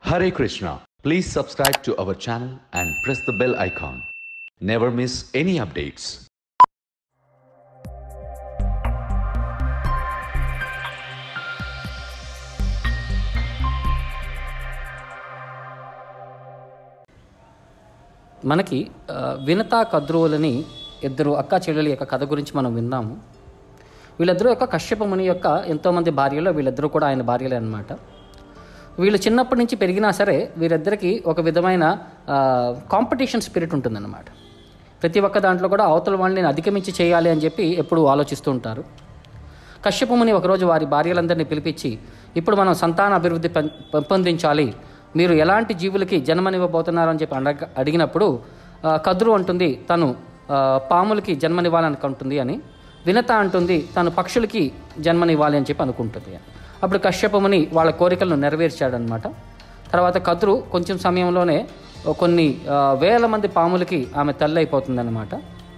Hare Krishna. Please subscribe to our channel and press the bell icon. Never miss any updates. మనకి ఆ, వినత కద్రువులని ఇద్దరు అక్క చెల్లెల యొక్క కథ గురించి మనం విన్నాము వీళ్ళిద్దరూ యొక్క కశ్యప ముని యొక్క ఎంతోమంది భార్యలో వీళ్ళిద్దరూ కూడా ఆయన భార్యలే అనమాట వీళ్ళు చిన్నప్పటి నుంచి పెరిగినా సరే వీరిద్దరికి ఒక విధమైన కాంపిటీషన్ స్పిరిట్ ఉంటుందన్నమాట ప్రతి ఒక్క దాంట్లో కూడా అవతల వాళ్ళని అధిగమించి చేయాలి అని చెప్పి ఎప్పుడు ఆలోచిస్తూ ఉంటారు కశ్యపముని ఒకరోజు వారి భార్యలందరినీ పిలిపించి ఇప్పుడు మనం సంతాన అభివృద్ధి పెం- పెంపొందించాలి మీరు ఎలాంటి జీవులకి జన్మనివ్వబోతున్నారు అని చెప్పి అడగ అడిగినప్పుడు ఆ, కద్రు అంటుంది తను ఆ, పాములకి జన్మనివ్వాలనుకుంటుంది అని వినత అంటుంది తను పక్షులకి జన్మనివ్వాలి అని చెప్పి అనుకుంటుంది అని అప్పుడు కశ్యపముని వాళ్ళ కోరికలను నెరవేర్చాడనమాట తర్వాత కద్రు కొంచెం సమయంలోనే కొన్ని ఆ, వేల మంది పాములకి ఆమె తల్లి అయిపోతుందన్నమాట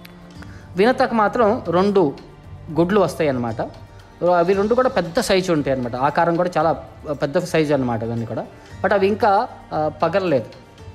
వినతకు మాత్రం రెండు గుడ్లు వస్తాయి అన్నమాట అవి రెండు కూడా పెద్ద సైజు ఉంటాయి అనమాట ఆకారం కూడా చాలా పెద్ద సైజు అనమాట అవన్నీ కూడా బట్ అవి ఇంకా ఆ, పగలలేదు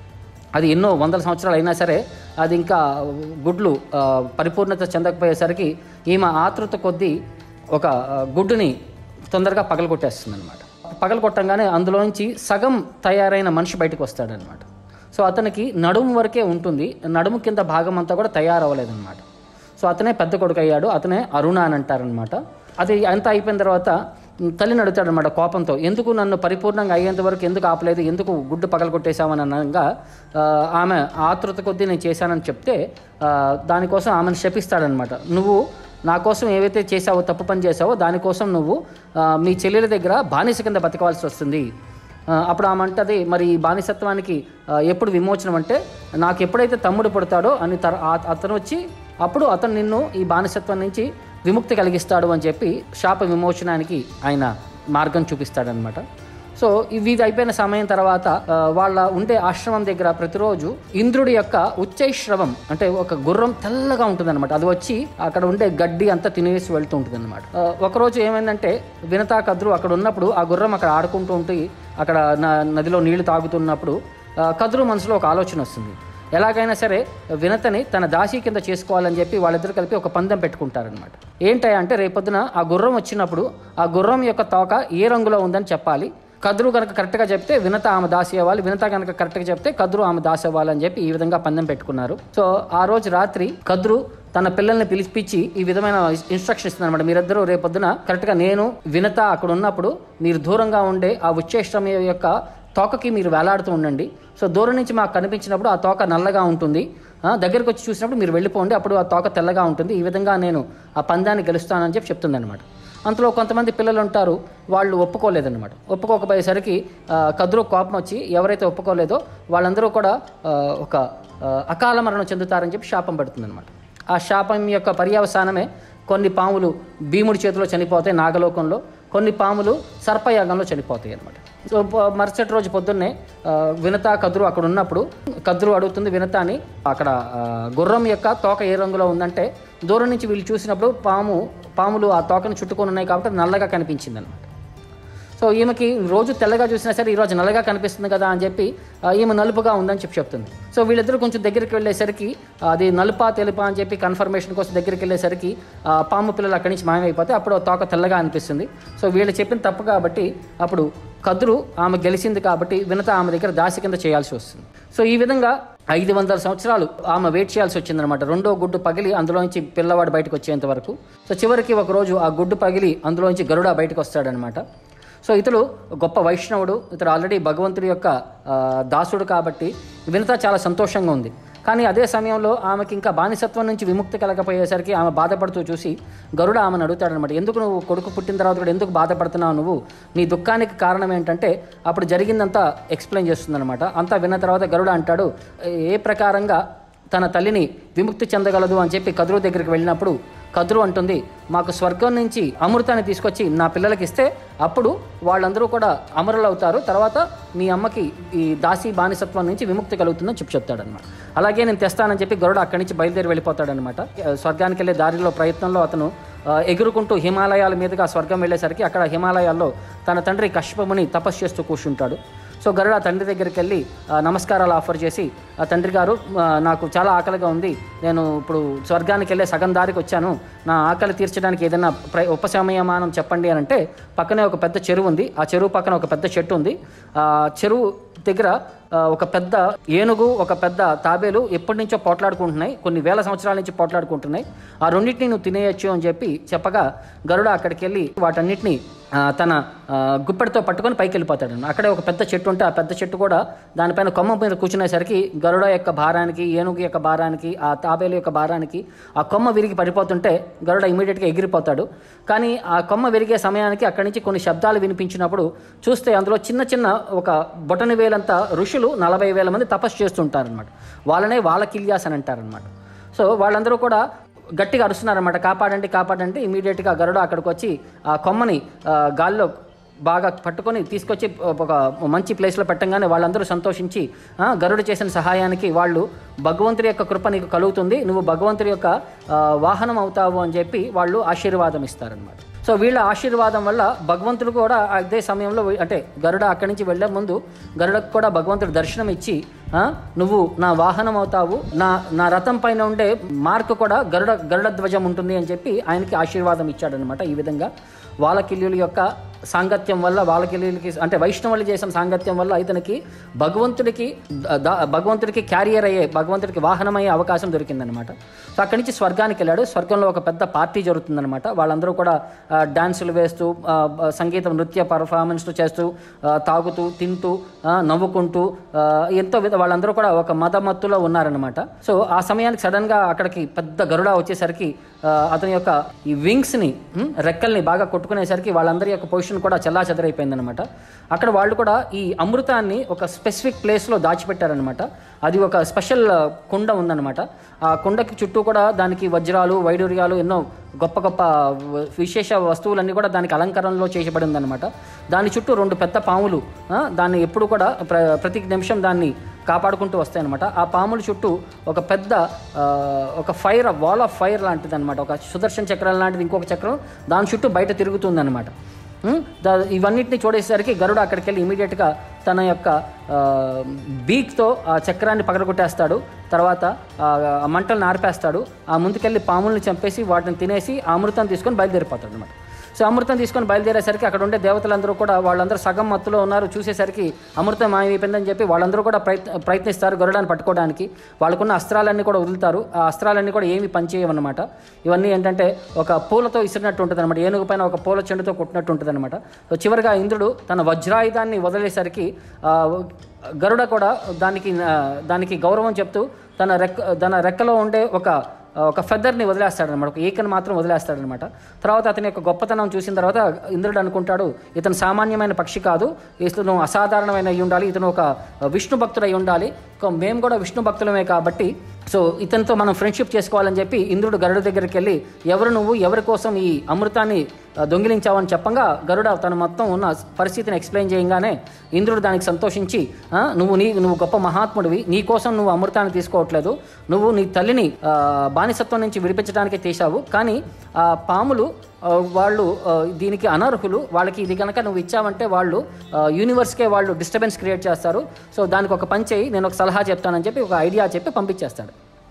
అది ఎన్నో వందల సంవత్సరాలు అయినా సరే అది ఇంకా గుడ్లు ఆ, పరిపూర్ణత చెందకపోయేసరికి ఈమె ఆతృత కొద్దీ ఒక ఆ, గుడ్డుని తొందరగా పగలగొట్టేస్తుంది అనమాట పగలగొట్టంగానే అందులోంచి సగం తయారైన మనిషి బయటకు వస్తాడనమాట సో అతనికి నడుము వరకే ఉంటుంది నడుము కింద భాగం అంతా కూడా తయారవ్వలేదన్నమాట సో అతనే పెద్ద కొడుకు అయ్యాడు అతనే అరుణ అని అంటారనమాట అది అంతా అయిపోయిన తర్వాత ఉమ్, తల్లిని అడుగుతాడనమాట కోపంతో ఎందుకు నన్ను పరిపూర్ణంగా అయ్యేంత వరకు ఎందుకు ఆపలేదు ఎందుకు గుడ్డు పగలగొట్టేశామని అనగా ఆ, ఆమె ఆతృత కొద్దీ నేను చేశానని చెప్తే ఆ, దానికోసం ఆమెను శపిస్తాడనమాట నువ్వు నా కోసం ఏవైతే చేసావో తప్పు పని చేసావో దానికోసం నువ్వు ఆ, మీ చెల్లెల దగ్గర బానిస కింద బతకవలసి వస్తుంది ఆ, అప్పుడు ఆమె అంటది మరి ఈ బానిసత్వానికి ఆ, ఎప్పుడు విమోచనం అంటే నాకు ఎప్పుడైతే తమ్ముడు పుడతాడో అని తర ఆ- అతను వచ్చి అప్పుడు అతను నిన్ను ఈ బానిసత్వం నుంచి విముక్తి కలిగిస్తాడు అని చెప్పి శాప విమోచనానికి ఆయన మార్గం చూపిస్తాడనమాట సో ఇవి ఇది అయిపోయిన సమయం తర్వాత ఆ, వాళ్ళ ఉండే ఆశ్రమం దగ్గర ప్రతిరోజు ఇంద్రుడి యొక్క ఉచ్చైశ్రవం అంటే ఒక గుర్రం తెల్లగా ఉంటుందన్నమాట అది వచ్చి అక్కడ ఉండే గడ్డి అంతా తినేసి వెళ్తూ ఉంటుంది అనమాట ఒకరోజు ఏమైందంటే వినతా కద్రు అక్కడ ఉన్నప్పుడు ఆ గుర్రం అక్కడ ఆడుకుంటూ ఉంటే అక్కడ న- నదిలో నీళ్లు తాగుతున్నప్పుడు ఆ, కద్రు మనసులో ఒక ఆలోచన వస్తుంది ఎలాగైనా సరే వినతని తన దాసి కింద చేసుకోవాలని చెప్పి వాళ్ళిద్దరు కలిపి ఒక పందెం పెట్టుకుంటారనమాట ఏంటయ్యా అంటే రేపొద్దున ఆ గుర్రం వచ్చినప్పుడు ఆ గుర్రం యొక్క తోక ఏ రంగులో ఉందని చెప్పాలి కద్రు కనుక కరెక్ట్గా చెప్తే వినత ఆమె దాసి అవ్వాలి వినత కనుక కరెక్ట్గా చెప్తే కద్రు ఆమె దాసి అవ్వాలని చెప్పి ఈ విధంగా పందెం పెట్టుకున్నారు సో ఆ రోజు రాత్రి కద్రు తన పిల్లల్ని పిలిపించి ఈ విధమైన ఇన్స్ట్రక్షన్ ఇస్తుంది అనమాట మీరిద్దరూ రేపొద్దున కరెక్ట్గా నేను వినత అక్కడ ఉన్నప్పుడు మీరు దూరంగా ఉండే ఆ ఉచ్చేష్టం యొక్క తోకకి మీరు వేలాడుతూ ఉండండి సో దూరం నుంచి మాకు కనిపించినప్పుడు ఆ తోక నల్లగా ఉంటుంది ఆ, దగ్గరికి వచ్చి చూసినప్పుడు మీరు వెళ్ళిపోండి అప్పుడు ఆ తోక తెల్లగా ఉంటుంది ఈ విధంగా నేను ఆ పందాన్ని గెలుస్తానని చెప్పి చెప్తుంది అనమాట అంతలో కొంతమంది పిల్లలు ఉంటారు వాళ్ళు ఒప్పుకోలేదన్నమాట ఒప్పుకోకపోయేసరికి ఆ, కదురు కోపం వచ్చి ఎవరైతే ఒప్పుకోలేదో వాళ్ళందరూ కూడా ఆ, ఒక ఆ, అకాల మరణం చెందుతారని చెప్పి శాపం పెడుతుందన్నమాట ఆ శాపం యొక్క పర్యవసానమే కొన్ని పాములు భీముడి చేతిలో చనిపోతాయి నాగలోకంలో కొన్ని పాములు సర్పయాగంలో చనిపోతాయి అనమాట సో ప- మరుసటి రోజు పొద్దున్నే ఆ, వినత కదురు అక్కడ ఉన్నప్పుడు కదురు అడుగుతుంది వినతాని అక్కడ ఆ, గుర్రం యొక్క తోక ఏ రంగులో ఉందంటే దూరం నుంచి వీళ్ళు చూసినప్పుడు పాము పాములు ఆ తోకను చుట్టుకొని ఉన్నాయి కాబట్టి అది నల్లగా కనిపించింది అనమాట సో ఈమెకి రోజు తెల్లగా చూసినా సరే ఈరోజు నల్లగా కనిపిస్తుంది కదా అని చెప్పి ఆ, ఈమె నలుపుగా ఉందని చెప్పి చెప్తుంది సో వీళ్ళిద్దరూ కొంచెం దగ్గరికి వెళ్ళేసరికి ఆ, అది నలుపా తెలుపా అని చెప్పి కన్ఫర్మేషన్ కోసం దగ్గరికి వెళ్ళేసరికి ఆ, పాము పిల్లలు అక్కడి నుంచి మాయమైపోతే అప్పుడు ఆ తోక తెల్లగా అనిపిస్తుంది సో వీళ్ళు చెప్పిన తప్పు కాబట్టి అప్పుడు కదురు ఆమె గెలిచింది కాబట్టి వినత ఆమె దగ్గర దాసి కింద చేయాల్సి వస్తుంది సో ఈ విధంగా ఐదు వందల సంవత్సరాలు ఆమె వెయిట్ చేయాల్సి వచ్చిందనమాట రెండో గుడ్డు పగిలి అందులోంచి పిల్లవాడు బయటకు వచ్చేంత వరకు సో చివరికి ఒక రోజు ఆ గుడ్డు పగిలి అందులోంచి గరుడ బయటకు వస్తాడనమాట సో ఇతడు గొప్ప వైష్ణవుడు ఇతడు ఆల్రెడీ భగవంతుడి యొక్క ఆ, దాసుడు కాబట్టి వినత చాలా సంతోషంగా ఉంది కానీ అదే సమయంలో ఆమెకి ఇంకా బానిసత్వం నుంచి విముక్తి కలగపోయేసరికి ఆమె బాధపడుతూ చూసి గరుడ ఆమెను అడుగుతాడనమాట ఎందుకు నువ్వు కొడుకు పుట్టిన తర్వాత కూడా ఎందుకు బాధపడుతున్నావు నువ్వు నీ దుఃఖానికి కారణం ఏంటంటే అప్పుడు జరిగిందంతా ఎక్స్ప్లెయిన్ చేస్తుందనమాట అంతా విన్న తర్వాత గరుడ అంటాడు ఏ ప్రకారంగా తన తల్లిని విముక్తి చెందగలదు అని చెప్పి కదురు దగ్గరికి వెళ్ళినప్పుడు కదురు అంటుంది మాకు స్వర్గం నుంచి అమృతాన్ని తీసుకొచ్చి నా పిల్లలకి ఇస్తే అప్పుడు వాళ్ళందరూ కూడా అమరులు అవుతారు తర్వాత మీ అమ్మకి ఈ దాసి బానిసత్వం నుంచి విముక్తి కలుగుతుందని చెప్పి చెప్తాడనమాట అలాగే నేను తెస్తానని చెప్పి గరుడు అక్కడి నుంచి బయలుదేరి వెళ్ళిపోతాడనమాట స్వర్గానికి వెళ్ళే దారిలో ప్రయత్నంలో అతను ఆ, ఎగురుకుంటూ హిమాలయాల మీదుగా స్వర్గం వెళ్ళేసరికి అక్కడ హిమాలయాల్లో తన తండ్రి కశ్యపముని తపస్సు చేస్తూ కూర్చుంటాడు సో గరుడ తండ్రి దగ్గరికి వెళ్ళి ఆ, నమస్కారాలు ఆఫర్ చేసి ఆ తండ్రి గారు ఆ, నాకు చాలా ఆకలిగా ఉంది నేను ఇప్పుడు స్వర్గానికి వెళ్ళే సగం దారికి వచ్చాను నా ఆకలి తీర్చడానికి ఏదైనా ప్ర ఉపశమయమానం చెప్పండి అని అంటే పక్కనే ఒక పెద్ద చెరువు ఉంది ఆ చెరువు పక్కన ఒక పెద్ద చెట్టు ఉంది ఆ చెరువు దగ్గర ఆ, ఒక పెద్ద ఏనుగు ఒక పెద్ద తాబేలు ఎప్పటి నుంచో పోట్లాడుకుంటున్నాయి కొన్ని వేల సంవత్సరాల నుంచి పోట్లాడుకుంటున్నాయి ఆ రెండింటిని నువ్వు తినేయచ్చు అని చెప్పి చెప్పగా గరుడ అక్కడికి వెళ్ళి వాటన్నిటిని ఆ, తన ఆ, గుప్పెడితో పట్టుకొని పైకి వెళ్ళిపోతాడు అక్కడే ఒక పెద్ద చెట్టు ఉంటే ఆ పెద్ద చెట్టు కూడా దానిపైన కొమ్మ మీద కూర్చునేసరికి గరుడ యొక్క భారానికి ఏనుగు యొక్క భారానికి ఆ తాబేలు యొక్క భారానికి ఆ కొమ్మ విరిగి పడిపోతుంటే గరుడ ఇమీడియట్గా ఎగిరిపోతాడు కానీ ఆ కొమ్మ విరిగే సమయానికి అక్కడి నుంచి కొన్ని శబ్దాలు వినిపించినప్పుడు చూస్తే అందులో చిన్న చిన్న ఒక బొటని వేలంత ఋషులు నలభై వేల మంది తపస్సు చేస్తుంటారనమాట వాళ్ళనే వాళ్ళ కిల్యాస్ అని అంటారనమాట సో వాళ్ళందరూ కూడా గట్టిగా అరుస్తున్నారన్నమాట కాపాడండి కాపాడండి ఇమీడియట్గా గరుడ అక్కడికి వచ్చి ఆ కొమ్మని ఆ, గాల్లో బాగా పట్టుకొని తీసుకొచ్చి ఒక మంచి ప్లేస్లో పెట్టంగానే వాళ్ళందరూ సంతోషించి ఆ, గరుడు చేసిన సహాయానికి వాళ్ళు భగవంతుడి యొక్క కృప నీకు కలుగుతుంది నువ్వు భగవంతుడి యొక్క ఆ, వాహనం అవుతావు అని చెప్పి వాళ్ళు ఆశీర్వాదం ఇస్తారనమాట సో వీళ్ళ ఆశీర్వాదం వల్ల భగవంతుడు కూడా అదే సమయంలో వీ- అంటే గరుడ అక్కడి నుంచి వెళ్ళే ముందు గరుడకు కూడా భగవంతుడు దర్శనం ఇచ్చి ఆ, నువ్వు నా వాహనం అవుతావు నా నా రథం పైన ఉండే మార్క్ కూడా గరుడ గరుడ ధ్వజం ఉంటుంది అని చెప్పి ఆయనకి ఆశీర్వాదం ఇచ్చాడనమాట ఈ విధంగా వాలకిల్యుల యొక్క సాంగత్యం వల్ల వాలకిల్యులకి అంటే వైష్ణవులు చేసిన సాంగత్యం వల్ల ఇతనికి భగవంతుడికి ద- ద- భగవంతుడికి క్యారియర్ అయ్యే భగవంతుడికి వాహనం అయ్యే అవకాశం దొరికిందనమాట సో అక్కడి నుంచి స్వర్గానికి వెళ్ళాడు స్వర్గంలో ఒక పెద్ద పార్టీ జరుగుతుందనమాట వాళ్ళందరూ కూడా ఆ, డాన్సులు వేస్తూ ఆ, బ- సంగీతం నృత్య పర్ఫార్మెన్స్లు చేస్తూ ఆ, తాగుతూ తింటూ ఆ, నవ్వుకుంటూ ఆ, ఎంతో విధ వాళ్ళందరూ కూడా ఒక మదమత్తులో ఉన్నారనమాట సో ఆ సమయానికి సడన్గా అక్కడికి పెద్ద గరుడ వచ్చేసరికి ఆ, అతని యొక్క ఈ వింగ్స్ని ఉమ్, రెక్కల్ని బాగా కొట్టుకునేసరికి వాళ్ళందరి యొక్క పొజిషన్ కూడా చల్లా చెదరైపోయిందనమాట అక్కడ వాళ్ళు కూడా ఈ అమృతాన్ని ఒక స్పెసిఫిక్ ప్లేస్లో దాచిపెట్టారనమాట అది ఒక స్పెషల్ ఆ, కుండ ఉందన్నమాట ఆ కుండకి చుట్టూ కూడా దానికి వజ్రాలు వైడూర్యాలు ఎన్నో గొప్ప గొప్ప వ- విశేష వస్తువులన్నీ కూడా దానికి అలంకరణలో చేయబడి ఉందన్నమాట దాని చుట్టూ రెండు పెద్ద పాములు ఆ, దాన్ని ఎప్పుడు కూడా ప్ర ప్రతి నిమిషం దాన్ని కాపాడుకుంటూ వస్తాయన్నమాట ఆ పాముల చుట్టూ ఒక పెద్ద ఆ, ఒక ఫైర్ వాల్ ఆఫ్ ఫైర్ లాంటిది అనమాట ఒక సుదర్శన చక్రం లాంటిది ఇంకొక చక్రం దాని చుట్టూ బయట తిరుగుతుందన్నమాట ఉం? దా- ఇవన్నిటిని చూడేసరికి గరుడు అక్కడికి వెళ్ళి ఇమీడియట్గా తన యొక్క ఆ, బీక్తో ఆ చక్రాన్ని పగలగొట్టేస్తాడు తర్వాత ఆ ఆ మంటలను ఆర్పేస్తాడు ఆ ముందుకెళ్ళి పాముల్ని చంపేసి వాటిని తినేసి ఆ అమృతం తీసుకొని బయలుదేరిపోతాడు అనమాట సో అమృతం తీసుకొని బయలుదేరేసరికి అక్కడ ఉండే దేవతలందరూ కూడా వాళ్ళందరూ సగం మత్తులో ఉన్నారు చూసేసరికి అమృతం మాయమైపోయిందని చెప్పి వాళ్ళందరూ కూడా ప్రయత్న ప్రయత్నిస్తారు గరుడాన్ని పట్టుకోవడానికి వాళ్ళకున్న అస్త్రాలన్నీ కూడా వదులుతారు ఆ అస్త్రాలన్నీ కూడా ఏమి పనిచేయవన్నమాట ఇవన్నీ ఏంటంటే ఒక పూలతో ఇసిరినట్టు ఉంటుంది అనమాట ఏనుగు పైన ఒక పూల చెండుతో కొట్టినట్టు ఉంటుంది అనమాట సో చివరిగా ఇంద్రుడు తన వజ్రాయుధాన్ని వదిలేసరికి ఆ, గరుడ కూడా దానికి ఆ, దానికి గౌరవం చెప్తూ తన రెక్క తన రెక్కలో ఉండే ఒక ఒక ఫెదర్ని వదిలేస్తాడనమాట ఒక ఈకను మాత్రం వదిలేస్తాడనమాట తర్వాత అతని యొక్క గొప్పతనం చూసిన తర్వాత ఇంద్రుడు అనుకుంటాడు ఇతను సామాన్యమైన పక్షి కాదు ఇతను అసాధారణమైన అయి ఉండాలి ఇతను ఒక విష్ణు భక్తుడు అయి ఉండాలి ఒక మేము కూడా విష్ణు భక్తులమే కాబట్టి సో ఇతనితో మనం ఫ్రెండ్షిప్ చేసుకోవాలని చెప్పి ఇంద్రుడు గరుడు దగ్గరికి వెళ్ళి ఎవరు నువ్వు ఎవరి కోసం ఈ అమృతాన్ని ఆ, దొంగిలించావని చెప్పంగా గరుడ తను మొత్తం ఉన్న పరిస్థితిని ఎక్స్ప్లెయిన్ చేయగానే ఇంద్రుడు దానికి సంతోషించి "ఆ, నువ్వు నీ నువ్వు గొప్ప మహాత్ముడివి నీ కోసం నువ్వు అమృతాన్ని తీసుకోవట్లేదు నువ్వు నీ తల్లిని ఆ, బానిసత్వం నుంచి విడిపించడానికి తీశావు కానీ ఆ పాములు ఆ, వాళ్ళు ఆ, దీనికి అనర్హులు వాళ్ళకి ఇది కనుక నువ్వు ఇచ్చావంటే వాళ్ళు ఆ, యూనివర్స్కే వాళ్ళు డిస్టర్బెన్స్ క్రియేట్ చేస్తారు సో దానికి ఒక పని చేయి నేను ఒక సలహా చెప్తానని చెప్పి ఒక ఐడియా చెప్పి పంపించేస్తాడు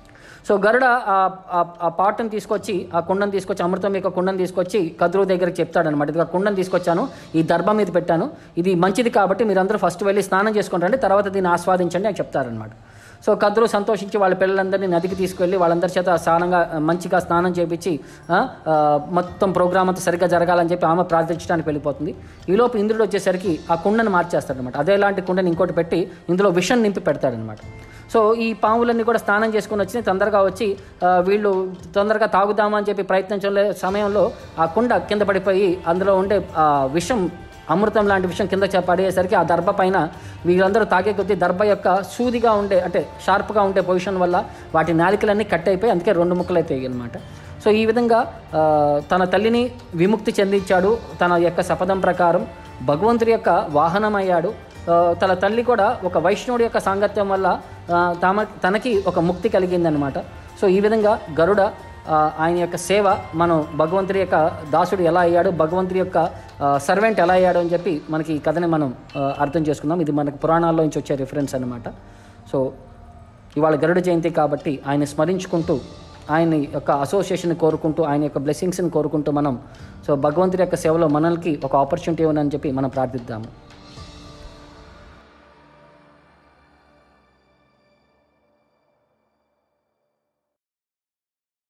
సో గరుడ ఆ- ఆ- ఆ పాటను తీసుకొచ్చి ఆ కుండను తీసుకొచ్చి అమృతం యొక్క కుండను తీసుకొచ్చి కదురు దగ్గరికి చెప్తాడనమాట ఇది కుండను తీసుకొచ్చాను ఈ దర్భ మీద పెట్టాను ఇది మంచిది కాబట్టి మీరందరూ ఫస్ట్ వెళ్ళి స్నానం చేసుకుంటారండి తర్వాత దీన్ని ఆస్వాదించండి అని చెప్తారనమాట సో కద్రు సంతోషించి వాళ్ళ పిల్లలందరినీ నదికి తీసుకెళ్ళి వాళ్ళందరి చేత స్నానంగా మంచిగా స్నానం చేపించి ఆ, ఆ, మొత్తం ప్రోగ్రామ్ అంతా సరిగ్గా జరగాలని చెప్పి ఆమె ప్రార్థించడానికి వెళ్ళిపోతుంది ఈలోపు ఇంద్రుడు వచ్చేసరికి ఆ కుండను మార్చేస్తాడనమాట అదేలాంటి కుండని ఇంకోటి పెట్టి ఇందులో విషం నింపి పెడతాడనమాట సో ఈ పాములన్నీ కూడా స్నానం చేసుకుని వచ్చి తొందరగా వచ్చి ఆ, వీళ్ళు తొందరగా తాగుదామా అని చెప్పి ప్రయత్నించే సమయంలో ఆ కుండ కింద పడిపోయి అందులో ఉండే ఆ విషం అమృతం లాంటి విషయం కింద చే- పడేసరికి ఆ దర్భ పైన వీళ్ళందరూ తాగే కొద్దీ దర్భ యొక్క సూదిగా ఉండే అంటే షార్ప్గా ఉండే పొజిషన్ వల్ల వాటి నాలికలన్నీ కట్ అయిపోయి అందుకే రెండు ముక్కలు అవుతాయి అనమాట సో ఈ విధంగా ఆ, తన తల్లిని విముక్తి చెందించాడు తన యొక్క శపథం ప్రకారం భగవంతుడి యొక్క వాహనం అయ్యాడు ఆ, తన తల్లి కూడా ఒక వైష్ణవుడి యొక్క సాంగత్యం వల్ల ఆ, తమ తనకి ఒక ముక్తి కలిగిందనమాట సో ఈ విధంగా గరుడ ఆ, ఆయన యొక్క సేవ మనం భగవంతుడి యొక్క దాసుడు ఎలా అయ్యాడు భగవంతుడి యొక్క సర్వెంట్ ఎలా అయ్యాడు అని చెప్పి మనకి ఈ కథని మనం ఆ, అర్థం చేసుకుందాం ఇది మనకి పురాణాల్లో నుంచి వచ్చే రిఫరెన్స్ అనమాట సో ఇవాళ గరుడ జయంతి కాబట్టి ఆయన స్మరించుకుంటూ ఆయన యొక్క అసోసియేషన్ కోరుకుంటూ ఆయన యొక్క బ్లెస్సింగ్స్ని కోరుకుంటూ మనం సో భగవంతుడి యొక్క సేవలో మనల్కి ఒక ఆపర్చునిటీ ఇవ్వనని చెప్పి మనం ప్రార్థిద్దాము